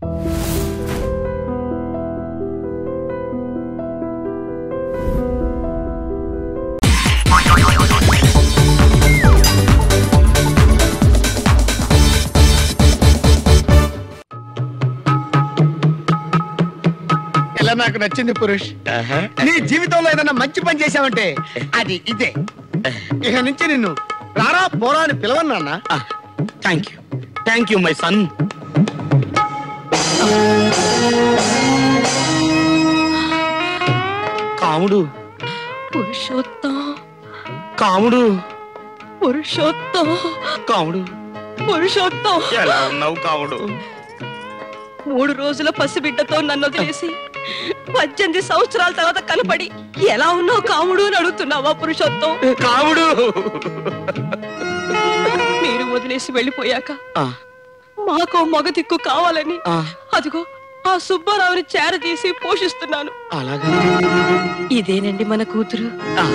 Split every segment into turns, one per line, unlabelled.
ఇలా నాకు నచ్చింది పురుష్ నీ జీవితంలో ఏదైనా మంచి పని చేశావంటే అది ఇదే ఇక నుంచి నిన్ను రారా పోరా అని పిలవను నాన్న
thank you thank you my son Kamudu
Purushottam
Kamudu
Purushottam
Kamudu
Purushottam
ఎలా ఉన్నావు కాముడు
మూడు రోజుల పసిబిడ్డతో నన్ను వదిలేసి పద్దెనిమిది సంవత్సరాల తర్వాత కనపడి ఎలా ఉన్నావు కాముడు అని అడుగుతున్నావా పురుషోత్తం
కాముడు
మీరు వదిలేసి వెళ్ళిపోయాక
ఆ,
మాకో మగ దిక్కు కావాలని
ఆ,
అదిగో ఆ సుబ్బారావుని చేరదీసి పోషిస్తున్నాను
అలాగా
ఇదేనండి మన కూతురు
ఆ.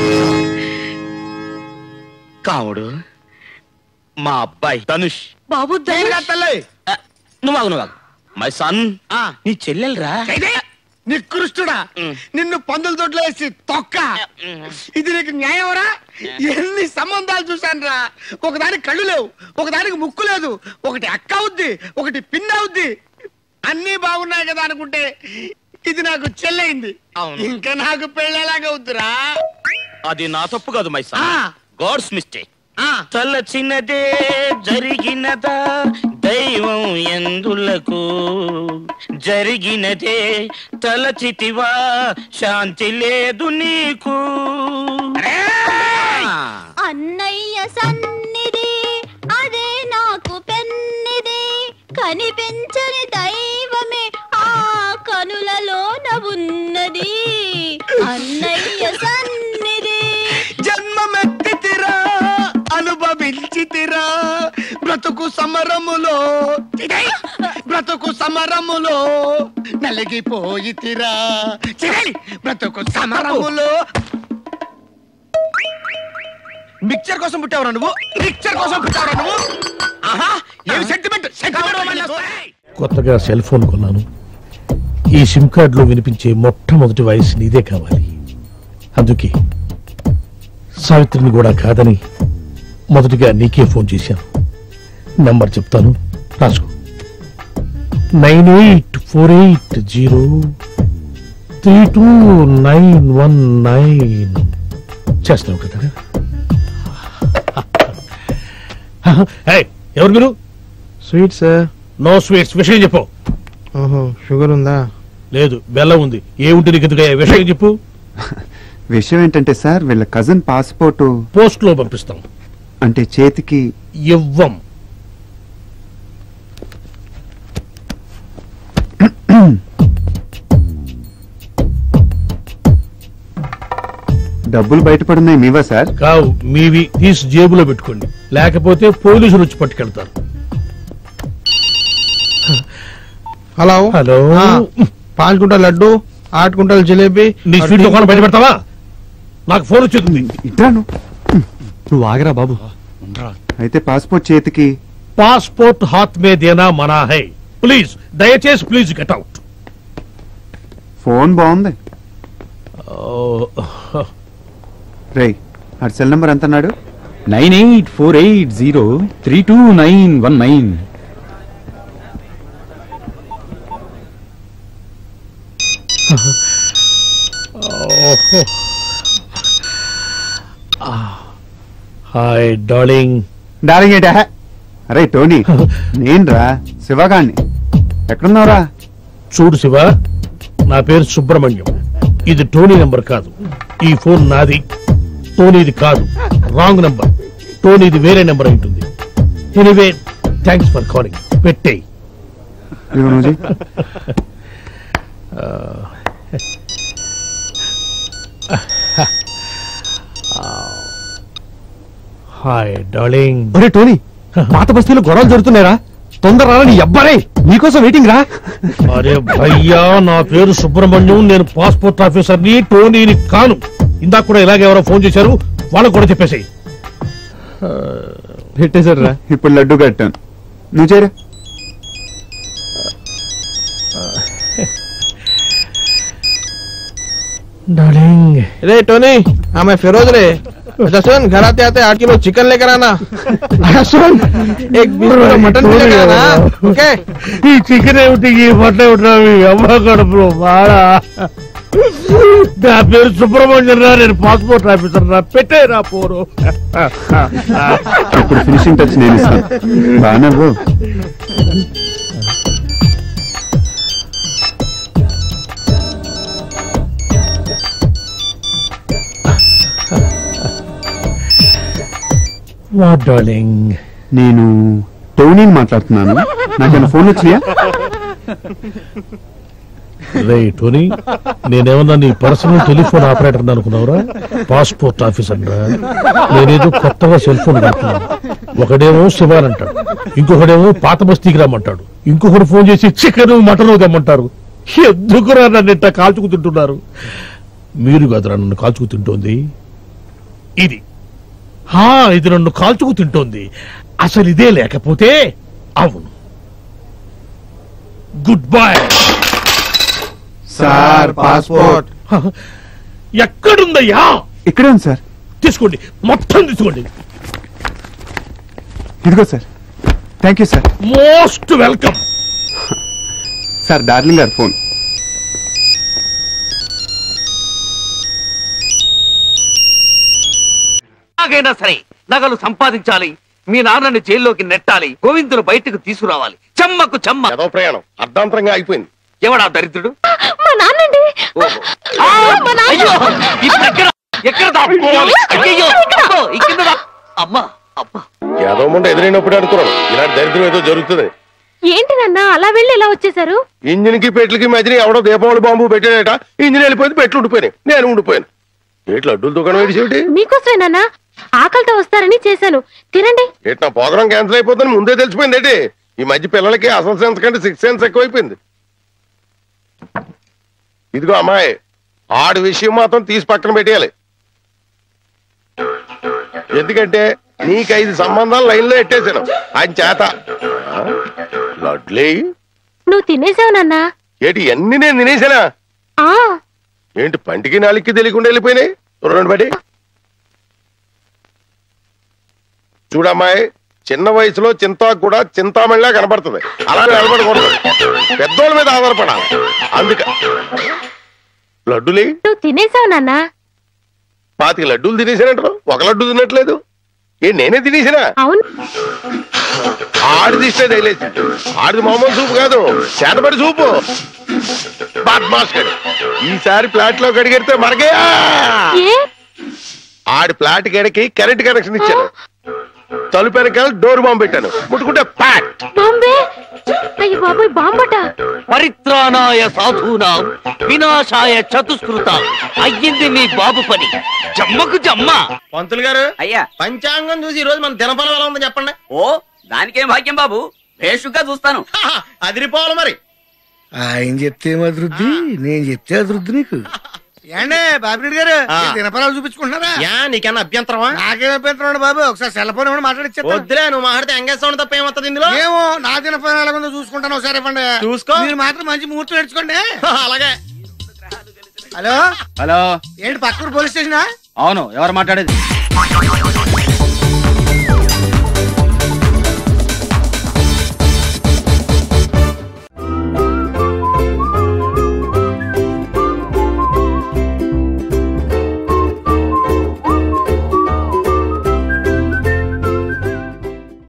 కాముడు మా అబ్బాయి ధనుష్
బాబు
నేను
ధనుష్.
కాదు తల్లి
ఆ, నువ్వు ఆగు, నువ్వు ఆగు. మై సన్
ఆ,
నీ చెల్లెలరా
అయితే నికృష్టుడా
ఉమ్.
నిన్ను పందుల తోటలో వేసి తొక్క ఇది నీకు న్యాయమరా ఎన్ని సంబంధాలు చూశాను రా ఒకదానికి కళ్ళు లేవు ఒకదానికి ముక్కు లేదు ఒకటి అక్క అవుద్ది ఒకటి పిన్ అవుద్ది అన్నీ బాగున్నాయి కదా అనుకుంటే ఇది నాకు చెల్లయింది
అవును.
ఇంకా నాకు పెళ్ళేలాగవుద్దిరా
అది నా తప్పు కాదు మై సన్
ఆ.
గాడ్స్ మిస్టేక్
ఆ,
తలచినదే జరిగినదా దైవం ఎందులకు జరిగినదే తలచితివా శాంతి లేదు నీకు
అన్నయ్య సన్నిధి అదే నాకు పెన్నిది కనిపించని దైవమే ఆ కనులలోన ఉన్నది అన్నయ్య సన్నిధి
జన్మమెత్తితిరా అనుభవించితిరా బ్రతుకు సమరములో ఇదే, బ్రతుకు సమరములో నలిగిపోయితిరా చిరై, బ్రతుకు సమరములో మిక్చర్ కోసం పుట్టావురా నువ్వు మిక్చర్ కోసం పుట్టావురా నువ్వు ఆహా ఏమి సెంటిమెంట్ సెంటిమెంట్
కొత్తగా సెల్ ఫోన్ కొన్నాను ఈ సిమ్ కార్డులో వినిపించే మొట్టమొదటి వాయిస్ నీదే కావాలి అందుకే సావిత్రిని కూడా కాదని మొదటిగా నీకే ఫోన్ చేశాను నంబర్ చెప్తాను రాసుకో nine eight four eight zero three two nine one nine చేస్తావు కదా ఏయ్, ఎవరు మీరు
స్వీట్ సార్
నో స్వీట్స్ విషయం చెప్పు
ఓహో షుగర్ ఉందా
లేదు బెల్లం ఉంది ఏముంటే నీకు ఎందుకయ్యా విషయం చెప్పు
విషయం ఏంటంటే సార్ వీళ్ళ కజిన్ పాస్పోర్ట్
పోస్ట్ లో పంపిస్తాం
అంటే చేతికి
ఇవ్వం
డబ్బులు బయటపడున్నాయి మీవా సార్
కావు మీవి తీసి జేబులో పెట్టుకోండి లేకపోతే పోలీసులు వచ్చి పట్టుకెళ్తారు
హలో
హలో
ఆ, పాంచ్ కుంటల్ లడ్డు ఆठ కుంటల్ జిలేబీ
నీ స్వీట్ దుకాణం బయట పెడతావా నాకు ఫోన్ వచ్చింది
ఇట్రాను
నువ్వు ఆగరా బాబు
అయితే పాస్పోర్ట్ చేతికి
పాస్పోర్ట్ హాత్ మే దేనా మనా హై ప్లీజ్ దయచేసి ప్లీజ్ గెట్ అవుట్
ఫోన్ బాగుంది రేయ్ ఆ సెల్ నెంబర్ ఎంత అన్నాడు
nine eight four eight zero three two nine one nine
hi darling
darling ఏంటా అరే టోనీ నేనురా శివగాణ్ణి ఎక్కడున్నావురా
చూడు శివ నా పేరు సుబ్రహ్మణ్యం ఇది టోనీ నంబర్ కాదు ఈ ఫోన్ నాది టోనీది కాదు రాంగ్ నంబర్ టోనీది వేరే నెంబర్ ఉంటుంది ఎనీవే థ్యాంక్స్ ఫర్ కాలింగ్ పెట్టేయ్
ఇదిగో నువ్వు చెయ్.
హాయ్ డార్లింగ్
ఒరే టోనీ పాత బస్తీలో గొడవలు జరుగుతున్నారా తొందర రాని ఎవ్వరే నీకోసం వెయిటింగ్ రా
అరే భయ్యా నా పేరు సుబ్రహ్మణ్యం నేను పాస్పోర్ట్ ఆఫీసర్ని టోనీని కాను ఇందాక కూడా ఇలాగే ఎవరో ఫోన్ చేశారు వాళ్ళకు కూడా చెప్పేసాయి
పెట్టేశారు రా
ఇప్పుడు లడ్డు కట్టాను నువ్వు చేరా
डार्लिंग
रे टोनी हाँ मैं फिरोज रे अच्छा सुन घर आते आते आठ किलो चिकन लेकर आना अच्छा सुन एक बीस किलो मटन भी लेकर आना ओके
ఈ చికెన్ ఏమిటి ఈ బట్ట ఏమిటి మీ అమ్మ కడుపులో బాగా నా పేరు సుబ్రహ్మణ్యం రా నేను పాస్పోర్ట్ ఆఫీసర్ రా పెట్టేరా పోరు
ఇప్పుడు ఫినిషింగ్ టచ్ నేను ఇస్తాను బాగానే బ్రో
వాట్ డార్లింగ్
నేను టోనీని మాట్లాడుతున్నాను నాకేమైనా ఫోన్ వచ్చినాయా
రే టోనీ నేనేమన్నా నీ పర్సనల్ టెలిఫోన్ ఆపరేటర్ అనుకున్నావురా పాస్పోర్ట్ ఆఫీసర్ రా నేనేదో కొత్తగా సెల్ ఫోన్ పెడుతున్నాను ఒకడేమో శివాన్ అంటాడు ఇంకొకడేమో పాత బస్తీకి రమ్మంటాడు ఇంకొకడు ఫోన్ చేసి చికెన్ మటన్ తెమ్మంటారు ఎందుకురా నన్ను ఇట్ట కాల్చుకు తింటున్నారు మీరు కదరా నన్ను కాల్చుకు తింటోంది ఇది హా ఇది నన్ను కాల్చుకు తింటోంది అసలు ఇదే లేకపోతే అవును గుడ్ బాయ్
సార్ పాస్పోర్ట్
ఎక్కడుందయ్యా
ఇక్కడే ఉంది సార్
తీసుకోండి మొత్తం తీసుకోండి
ఇదిగో sir thank you sir
most welcome
sir darling గారు ఫోన్
ఎలాగైనా సరే నగలు సంపాదించాలి మీ నాన్నని జైల్లోకి నెట్టాలి గోవిందులు బయటకు తీసుకురావాలి చెమ్మకు చెమ్మ
ఏదో ప్రయాణం అర్ధాంతరంగా అయిపోయింది
ఎవడా దరిద్రుడు
మా నాన్నండి
ఓహో. ఆ! అయ్యో! ఇప్పుడు ఎక్కడ ఎక్కడ దాక్కోవాలి? అయ్యయ్యో! అబ్బో! ఈ కింద దా- అమ్మా అమ్మా
ఏదో ముందు ఎదురైనప్పుడు అనుకున్నాను ఇలాంటి దరిద్రం ఏదో జరుగుతుంది
ఏంటి నాన్న అలా వెళ్ళి ఎలా వచ్చేసారు
ఇంజిన్ కి పెట్లకి మధ్యన ఎవడో దీపావళి బాంబు పెట్టాడట ఇంజిన్ వెళ్ళిపోయింది పెట్లు ఉండిపోయినాయి నేను ఉండిపోయాను ఏట్లు అడ్డుల దుకాణం ఏంటి చెవిటి
మీకోసమే నాన్న ఆకలితో వస్తారని చేశాను తినండి
ఏటి నా ప్రోగ్రాం క్యాన్సిల్ అయిపోతుంది ముందే తెలిసిపోయింది ఏంటి ఈ మధ్య పిల్లలకి అసలు సెన్స్ కంటే సిక్స్ సెన్స్ ఎక్కువైపోయింది ఇదిగో అమ్మాయి ఆడి విషయం మాత్రం తీసి పక్కన పెట్టేయాలి ఎందుకంటే నీకు ఐదు సంబంధాలు లైన్లో ఎట్టేశాను ఆయన చేత ఆ? లడ్లీ
నువ్వు తినేసావు నాన్న
ఏటి ఎన్ని నేను తినేసానా
ఆ
ఏంటి పంటికి నాలికి తెలియకుండా వెళ్ళిపోయినాయి రెండు బడి చూడమ్మాయి చిన్న వయసులో చింతాకు కూడా చింతామణిలా కనబడుతుంది అలా నిలబడకూడదు పెద్దోళ్ళ మీద ఆధారపడాలి అందుక లడ్డులి
నువ్వు తినేసావు నాన్న
పాతిక లడ్డూలు తినేసానంటారు ఒక లడ్డు తినట్లేదు ఏ నేనే తినేసినా
అవును
ఆడిది ఇష్టే తగిలేసి ఆడిది మామూలు సూపు కాదు చేతబడి సూపు బాద్మాస్ గడు. ఈసారి ప్లాట్ లో కడిగెడితే మరగే
ఏ
ఆడి ప్లాట్ గడికి కరెంట్ కనెక్షన్ ఇచ్చాను తలుపు వెనకాల డోర్ బాంబు పెట్టాను ముట్టుకుంటే ప్యాట్
బాంబే అయ్యో బాబోయ్ బాంబట
పరిత్రాణాయ సాధూనాం వినాశాయ చతుష్కృత అయ్యింది నీ బాబు పని జమ్మకు జమ్మ
పంతులు గారు
అయ్యా
పంచాంగం చూసి ఈ రోజు మన దినఫలం ఎలా ఉందో చెప్పండి
ఓ దానికేం భాగ్యం బాబు భేషుగ్గా చూస్తాను
అదిరిపోవాలి మరి
ఆయన చెప్తే అభివృద్ధి నేను చెప్తే అభివృద్ధి నీకు ఏండే బాబిరెడ్డి గారు
ఆ.
ఈ దినపరాలు చూపించుకుంటున్నారా
యా నీకన్నా అభ్యంతరమా
నాకేం అభ్యంతరం బాబు ఒకసారి సెల్ ఫోన్ ఇవ్వండి మాట్లాడిచ్చేస్తాను
వద్దులే నువ్వు మాట్లాడితే ఎంగేజ్ సౌండ్ తప్ప ఏమవుతుంది ఇందులో
ఏమో నా దినపరం ఎలా ఉందో చూసుకుంటాను ఒకసారి ఇవ్వండి
చూసుకో.
మీరు మాత్రం మంచి ముహూర్తం నేర్చుకోండి
అలాగే
హలో
హలో
ఏంటి పక్కూరు పోలీస్ స్టేషనా
అవును ఎవరు మాట్లాడేది